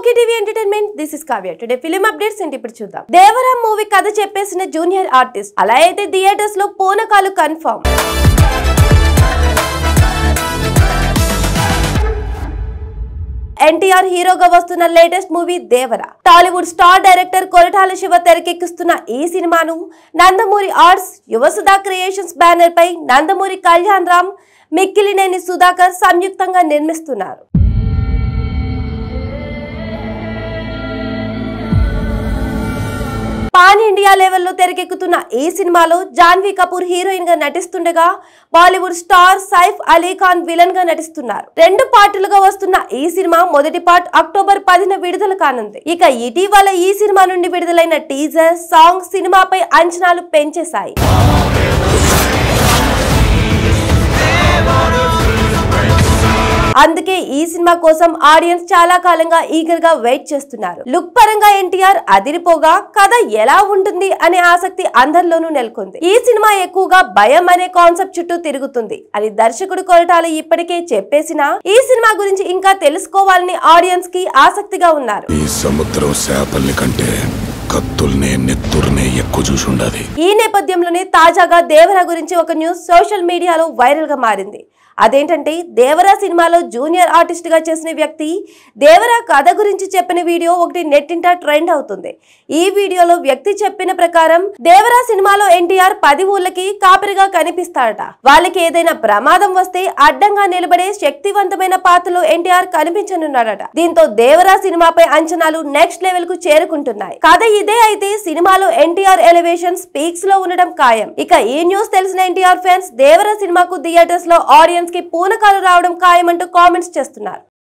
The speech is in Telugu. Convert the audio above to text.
okay TV entertainment this is Kavya today film updates ఏంటి ఇప్పుడు చూద్దాం దేవరా మూవీ కథ చెప్పేసిన జూనియర్ ఆర్టిస్ట్ అలా అయితే థియేటర్స్ లో పూనకాలు కన్ఫర్మ్ ఎన్టీఆర్ హీరోగా వస్తున్న latest movie Devara Tollywood star director Koratala Siva తెరకెక్కిస్తున్న ఈ సినిమాను Nandamuri arts Yuvasudha creations banner పై నందమూరి కళ్యాణ్ రామ్ మిక్కిలినేని సుధాకర్ సంయుక్తంగా నిర్మిస్తున్నారు పాన్ ఇండియా లెవెల్లో తెరకెక్కుతున్న ఈ సినిమాలో జాన్వీ కపూర్ హీరోయిన్ గా నటిస్తుండగా Bollywood star Saif Ali Khan villain గా నటిస్తున్నారు రెండు పార్టులుగా వస్తున్న ఈ సినిమా మొదటి పార్ట్ అక్టోబర్ పదిన విడుదల కానుంది ఇక ఇటీవల ఈ సినిమా నుండి విడుదలైన టీజర్ సాంగ్ సినిమాపై అంచనాలు పెంచేశాయి అందుకే ఈ సినిమా కోసం ఆడియన్స్ చాలా కాలంగా ఈగర్ గా వెయిట్ చేస్తున్నారు లుక్ పరంగా ఎన్టీఆర్ అదిరిపోగా కథ ఎలా ఉంటుంది అనే ఆసక్తి అందరిలోనూ నెలకొంది ఈ సినిమా ఎక్కువగా భయం అనే కాన్సెప్ట్ చుట్టూ తిరుగుతుంది అని దర్శకుడు కొరటాలు ఇప్పటికే చెప్పేసినా ఈ సినిమా గురించి ఇంకా తెలుసుకోవాలని ఆడియన్స్ కి ఆసక్తిగా ఉన్నారు ఈ సముద్రం చేపల్ని కంటే కత్తుల్నే నెత్తుర్నే ఎక్కువ చూసుండది ఈ నేపథ్యంలోనే తాజాగా దేవరా గురించి ఒక న్యూస్ సోషల్ మీడియాలో వైరల్ గా మారింది అదేంటంటే దేవరా సినిమాలో జూనియర్ ఆర్టిస్ట్ గా చేసిన వ్యక్తి దేవరా కథ గురించి చెప్పిన వీడియో ఒకటి నెట్టింట ట్రెండ్ అవుతుంది ఈ వీడియోలో వ్యక్తి చెప్పిన ప్రకారం దేవరా సినిమాలో ఎన్టీఆర్ పది ఊళ్ళకి కాపరిగా కనిపిస్తాడట వాళ్ళకి ఏదైనా ప్రమాదం వస్తే అడ్డంగా నిలబడే శక్తివంతమైన పాత్రలో ఎన్టీఆర్ కనిపించనున్నాడట దీంతో దేవరా సినిమాపై అంచనాలు నెక్స్ట్ లెవెల్ కు చేరుకుంటున్నాయి కథ ఇదే అయితే సినిమాలో ఎన్టీఆర్ ఎలివేషన్ స్పీక్స్ లో ఉండడం ఖాయం ఇక ఈ న్యూస్ తెలిసిన ఎన్టీఆర్ ఫ్యాన్స్ దేవర సినిమాకు థియేటర్స్ లో ఆడియన్స్ కి పూనకాలు రావడం ఖాయమంటూ కామెంట్స్ చేస్తున్నారు